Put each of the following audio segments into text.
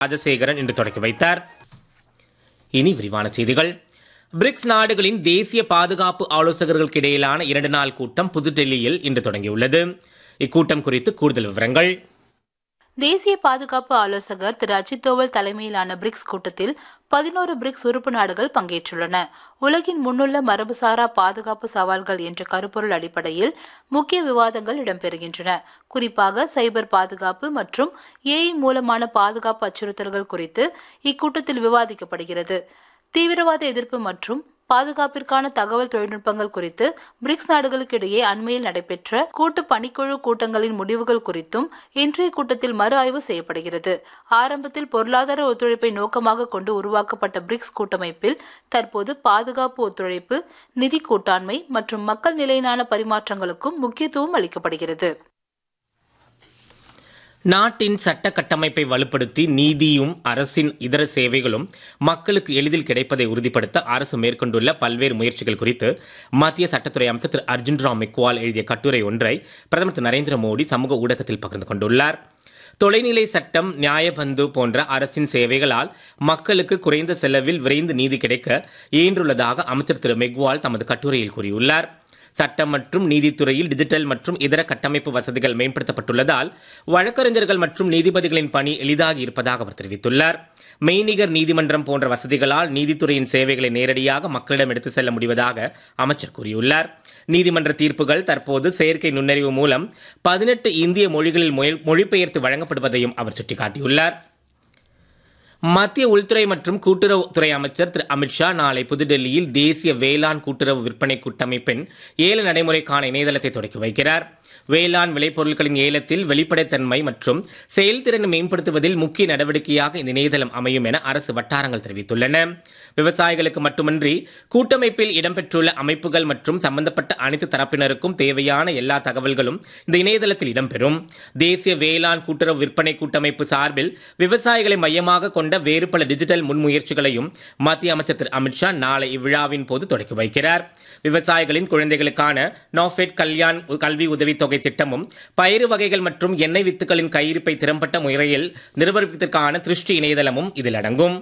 ராஜசேகரன் இன்று தொடங்கி வைத்தார் இனி விரிவான செய்திகள் பிரிக்ஸ் நாடுகளின் தேசிய பாதுகாப்பு ஆலோசகர்களுக்கு இடையிலான இரண்டு நாள் கூட்டம் புதுடெல்லியில் இன்று தொடங்கியுள்ளது இக்கூட்டம் குறித்து கூடுதல் விவரங்கள் தேசிய பாதுகாப்பு ஆலோசகர் திரு அஜித் தோவல் தலைமையிலான பிரிக்ஸ் கூட்டத்தில் பதினோரு பிரிக்ஸ் உறுப்பு நாடுகள் பங்கேற்றுள்ளன உலகின் முன்னுள்ள மரபுசாரா பாதுகாப்பு சவால்கள் என்ற கருப்பொருள் அடிப்படையில் முக்கிய விவாதங்கள் இடம்பெறுகின்றன குறிப்பாக சைபர் பாதுகாப்பு மற்றும் ஏஐ மூலமான பாதுகாப்பு அச்சுறுத்தல்கள் குறித்து இக்கூட்டத்தில் விவாதிக்கப்படுகிறது தீவிரவாத எதிர்ப்பு மற்றும் பாதுகாப்பிற்கான தகவல் தொழில்நுட்பங்கள் குறித்து பிரிக்ஸ் நாடுகளுக்கு இடையே அண்மையில் நடைபெற்ற கூட்டு பணிக்குழு கூட்டங்களின் முடிவுகள் குறித்தும் இன்றைய கூட்டத்தில் மறு ஆய்வு செய்யப்படுகிறது ஆரம்பத்தில் பொருளாதார ஒத்துழைப்பை நோக்கமாக கொண்டு உருவாக்கப்பட்ட பிரிக்ஸ் கூட்டமைப்பில் தற்போது பாதுகாப்பு ஒத்துழைப்பு நிதி கூட்டாண்மை மற்றும் மக்கள் நிலையிலான பரிமாற்றங்களுக்கும் முக்கியத்துவம் அளிக்கப்படுகிறது நாட்டின் சட்ட கட்டமைப்பை வலுப்படுத்தி நீதியும் அரசின் இதர சேவைகளும் மக்களுக்கு எளிதில் கிடைப்பதை உறுதிப்படுத்த அரசு மேற்கொண்டுள்ள பல்வேறு முயற்சிகள் குறித்து மத்திய சட்டத்துறை அமைச்சர் திரு அர்ஜுன் ராம் மெக்வால் எழுதிய கட்டுரை ஒன்றை பிரதமர் திரு நரேந்திர மோடி சமூக ஊடகத்தில் பகிர்ந்து கொண்டுள்ளார் தொலைநிலை சட்டம் நியாயபந்து போன்ற அரசின் சேவைகளால் மக்களுக்கு குறைந்த செலவில் விரைந்து நீதி கிடைக்க இயன்றுள்ளதாக அமைச்சர் திரு மெக்வால் தமது கட்டுரையில் கூறியுள்ளார் சட்டம் மற்றும் நீதித்துறையில் டிஜிட்டல் மற்றும் இதர கட்டமைப்பு வசதிகள் மேம்படுத்தப்பட்டுள்ளதால் வழக்கறிஞர்கள் மற்றும் நீதிபதிகளின் பணி எளிதாகி இருப்பதாக அவர் தெரிவித்துள்ளார் மெய்நிகர் நீதிமன்றம் போன்ற வசதிகளால் நீதித்துறையின் சேவைகளை நேரடியாக மக்களிடம் எடுத்து செல்ல முடிவதாக அமைச்சர் கூறியுள்ளார் நீதிமன்ற தீர்ப்புகள் தற்போது செயற்கை நுண்ணறிவு மூலம் பதினெட்டு இந்திய மொழிகளில் மொழிபெயர்த்து வழங்கப்படுவதையும் அவர் சுட்டிக்காட்டியுள்ளார் மத்திய உள்துறை மற்றும் கூட்டுறவுத்துறை அமைச்சர் திரு அமித்ஷா நாளை புதுடெல்லியில் தேசிய வேளாண் கூட்டுறவு விற்பனை கூட்டமைப்பின் ஏல நடைமுறைக்கான இணையதளத்தை தொடக்கி வைக்கிறார் வேளாண் விளைபொருட்களின் ஏலத்தில் வெளிப்படைத்தன்மை மற்றும் செயல்திறனை மேம்படுத்துவதில் முக்கிய நடவடிக்கையாக இந்த இணையதளம் அமையும் என அரசு வட்டாரங்கள் தெரிவித்துள்ளன விவசாயிகளுக்கு மட்டுமின்றி கூட்டமைப்பில் இடம்பெற்றுள்ள அமைப்புகள் மற்றும் சம்பந்தப்பட்ட அனைத்து தரப்பினருக்கும் தேவையான எல்லா தகவல்களும் இந்த இணையதளத்தில் இடம்பெறும் தேசிய வேளாண் கூட்டுறவு விற்பனை கூட்டமைப்பு சார்பில் விவசாயிகளை மையமாக கொண்ட வேறு பல டிஜிட்டல் முன்முயற்சிகளையும் மத்திய அமைச்சர் திரு அமித்ஷா நாளை இவ்விழாவின் போது தொடக்கி வைக்கிறார் விவசாயிகளின் குழந்தைகளுக்கான நாஃபெட் கல்யாண் கல்வி உதவித்தொகை திட்டமும் பயிறு வகைகள் மற்றும் எண்ணெய் வித்துக்களின் கையிருப்பை திறம்பட்ட முறையில் நிர்வகிப்பதற்கான திருஷ்டி இணையதளமும் இதில் அடங்கும்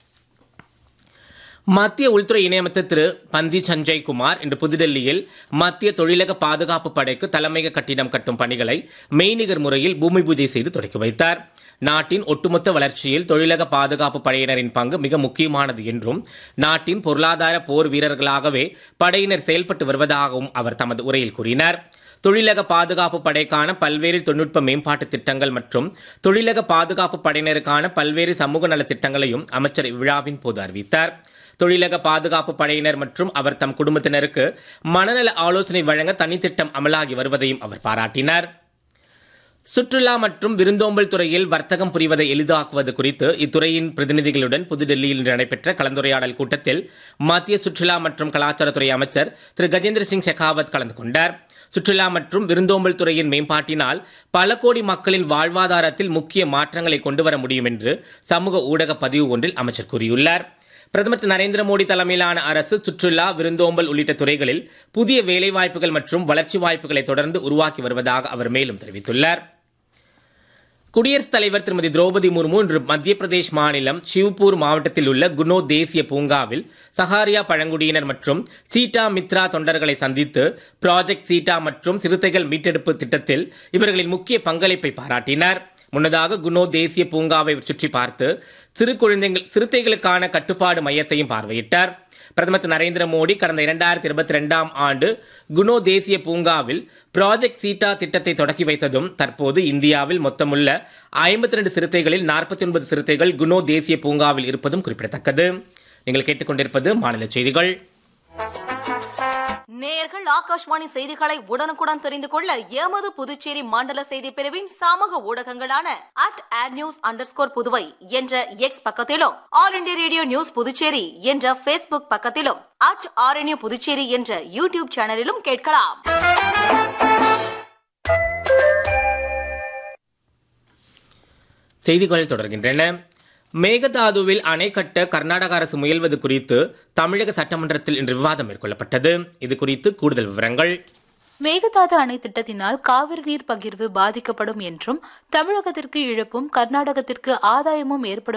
மத்திய உள்துறை இணையமைச்சர் திரு பந்தி சஞ்சய் குமார் இன்று புதுடெல்லியில் மத்திய தொழிலக பாதுகாப்பு படைக்கு தலைமையக கட்டிடம் கட்டும் பணிகளை மெய்நிகர் முறையில் பூமி பூஜை செய்து தொடக்கி வைத்தார் நாட்டின் ஒட்டுமொத்த வளர்ச்சியில் தொழிலக பாதுகாப்பு படையினரின் பங்கு மிக முக்கியமானது என்றும் நாட்டின் பொருளாதார போர் வீரர்களாகவே படையினர் செயல்பட்டு வருவதாகவும் அவர் தமது உரையில் கூறினார் தொழிலக பாதுகாப்பு படைக்கான பல்வேறு தொழில்நுட்ப மேம்பாட்டு திட்டங்கள் மற்றும் தொழிலக பாதுகாப்பு படையினருக்கான பல்வேறு சமூக நல திட்டங்களையும் அமைச்சர் இவ்விழாவின் போது அறிவித்தார் தொழிலக பாதுகாப்பு படையினர் மற்றும் அவர் தம் குடும்பத்தினருக்கு மனநல ஆலோசனை வழங்க தனித்திட்டம் அமலாகி வருவதையும் அவர் பாராட்டினார் சுற்றுலா மற்றும் விருந்தோம்பல் துறையில் வர்த்தகம் புரிவதை எளிதாக்குவது குறித்து இத்துறையின் பிரதிநிதிகளுடன் புதுடெல்லியில் நடைபெற்ற கலந்துரையாடல் கூட்டத்தில் மத்திய சுற்றுலா மற்றும் கலாச்சாரத்துறை அமைச்சர் திரு கஜேந்திர சிங் ஷெகாவத் கலந்து கொண்டார் சுற்றுலா மற்றும் விருந்தோம்பல் துறையின் மேம்பாட்டினால் பல கோடி மக்களின் வாழ்வாதாரத்தில் முக்கிய மாற்றங்களை கொண்டுவர முடியும் என்று சமூக ஊடக பதிவு ஒன்றில் அமைச்சர் கூறியுள்ளார் பிரதமர் திரு நரேந்திர மோடி தலைமையிலான அரசு சுற்றுலா விருந்தோம்பல் உள்ளிட்ட துறைகளில் புதிய வேலைவாய்ப்புகள் மற்றும் வளர்ச்சி வாய்ப்புகளை தொடர்ந்து உருவாக்கி வருவதாக அவர் மேலும் தெரிவித்துள்ளார் குடியரசுத் தலைவர் திருமதி திரௌபதி முர்மு இன்று மத்திய பிரதேஷ் மாநிலம் ஷிவ்பூர் மாவட்டத்தில் உள்ள குனோ தேசிய பூங்காவில் சஹாரியா பழங்குடியினர் மற்றும் சீட்டா மித்ரா தொண்டர்களை சந்தித்து ப்ராஜெக்ட் சீட்டா மற்றும் சிறுத்தைகள் மீட்டெடுப்பு திட்டத்தில் இவர்களின் முக்கிய பங்களிப்பை பாராட்டினார் முன்னதாக குனோ தேசிய பூங்காவை சுற்றி பார்த்து சிறு குழந்தைகள் சிறுத்தைகளுக்கான கட்டுப்பாடு மையத்தையும் பார்வையிட்டார் பிரதமர் திரு நரேந்திர மோடி கடந்த இரண்டாயிரத்தி இருபத்தி ரெண்டாம் ஆண்டு குனோ தேசிய பூங்காவில் ப்ராஜெக்ட் சீட்டா திட்டத்தை தொடக்கி வைத்ததும் தற்போது இந்தியாவில் மொத்தமுள்ள ஐம்பத்தி ரெண்டு சிறுத்தைகளில் நாற்பத்தி ஒன்பது சிறுத்தைகள் குனோ தேசிய பூங்காவில் இருப்பதும் குறிப்பிடத்தக்கது நீங்கள் கேட்டுக்கொண்டிருப்பது மாநில செய்திகள் நேயர்கள் ஆகாஷ்வாணி செய்திகளை உடனுக்குடன் தெரிந்து கொள்ள எமது புதுச்சேரி மண்டல செய்தி பிரிவின் சமூக ஊடகங்களான at at news under Puduvai என்ற எக்ஸ் பக்கத்திலும் All India Radio news Puducherry என்ற பேஸ்புக் பக்கத்திலும் அட் ஆர்என்யூ புதுச்சேரி என்ற யூடியூப் சேனலிலும் கேட்கலாம் செய்திகள் தொடர்கின்றன மேகதாதுவில் அணை கட்ட கர்நாடக அரசு முயல்வது குறித்து தமிழக சட்டமன்றத்தில் இன்று விவாதம் மேற்கொள்ளப்பட்டது இது குறித்து கூடுதல் விவரங்கள் மேகதாது அணை திட்டத்தினால் காவிரி நீர் பகிர்வு பாதிக்கப்படும் என்றும் தமிழகத்திற்கு இழப்பும் கர்நாடகத்திற்கு ஆதாயமும் ஏற்படும்